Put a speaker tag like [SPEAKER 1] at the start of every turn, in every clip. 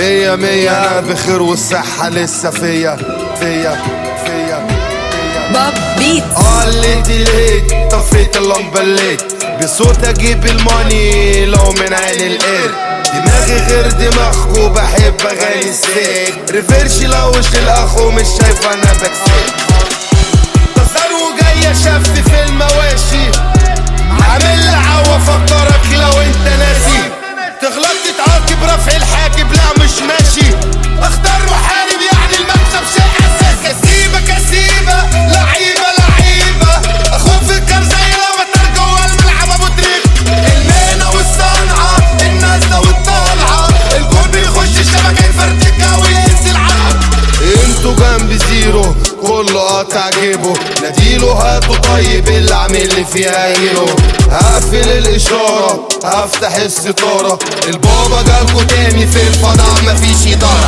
[SPEAKER 1] مية مية انا بخير والصحة لسه فيا فيا فيا
[SPEAKER 2] باب بيت
[SPEAKER 1] قلت الهيت طفيت اللمبة الليت بصوت اجيب الماني لو من عين القرد دماغي غير دماغكو بحب اغاني السيك ريفيرش لوش الاخو مش شايف انا بكسيك تصار وجاي شف في المواشي عامل عوا فكرك لو انت ناسي تغلط تتعاقب رفع الحاجب لا مش ماشي اختار محارب يعني المكسب شيء اساسي كسيبه كسيبه لعيبه لعيبه اخوك في الكرزي لما جوه الملعب ابو تريك المهنه والصنعه النازله والطالعه الجول بيخش الشبكه يفرتكها وينزل على انتوا جنب زيرو كله قاطع جيبه ناديله هاتوا طيب اللي عامل لي فيها هيرو هقفل الاشاره هفتح الستاره البابا جالكوا تاني في الفضاء مفيش اداره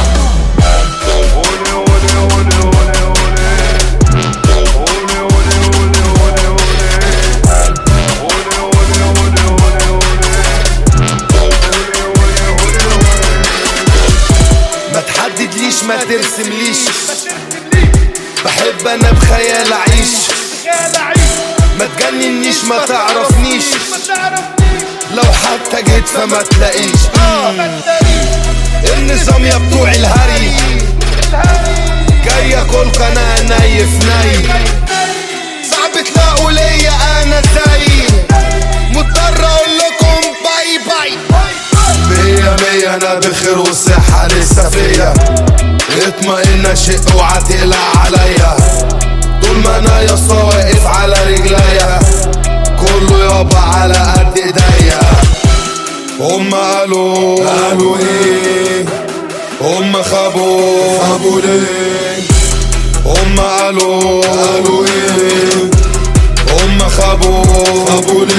[SPEAKER 1] ما تحددليش ما ترسمليش بحب انا بخيال اعيش ما تجننيش ما تعرفنيش لو حتى جيت فما تلاقيش النظام يا بتوع الهري جاي اكل قناة نايف ناي صعب تلاقوا ليا انا زي مضطر اقول لكم باي باي مية مية انا بخير والصحة لسه فيا اطمئن شق وعتقلق عليا طول ما انا يا اسطى واقف على رجليا كله يابا على قد ايديا هم قالوا قالوا ايه هم خابوا خابوا ليه هم قالوا قالوا ايه هم خابوا خابوا ليه